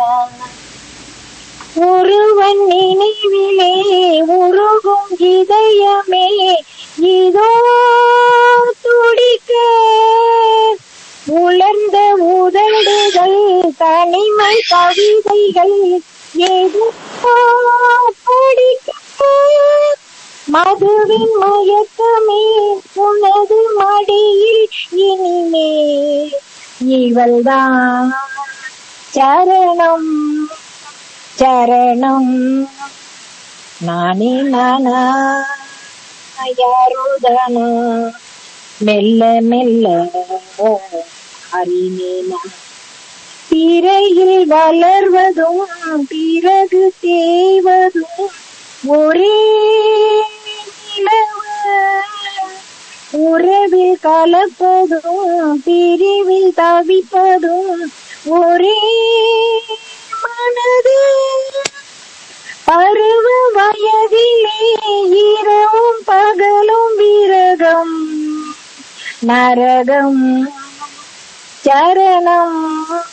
ஒருவன் நினைவிலே உருகும் இதயமே இதோ துடிக்க உலர்ந்த உதடுகள் தனிமை கவிதைகள் ஏதோ படிக்க மதுவின் மயக்கமே உனது மடியில் இனிமே இவள்தான் சரணம் சரணம் நானே நானா யாரோதானா மெல்ல மெல்ல அறினேனா திரையில் வளர்வதும் பிறகு தேய்வதும் ஒரே நிலவு உறவில் கலப்பதும் பிரிவில் தவிப்பதும் ஒரே மனது பருவ வயதிலே இரவும் பகலும் விரகம் நரகம் சரணம்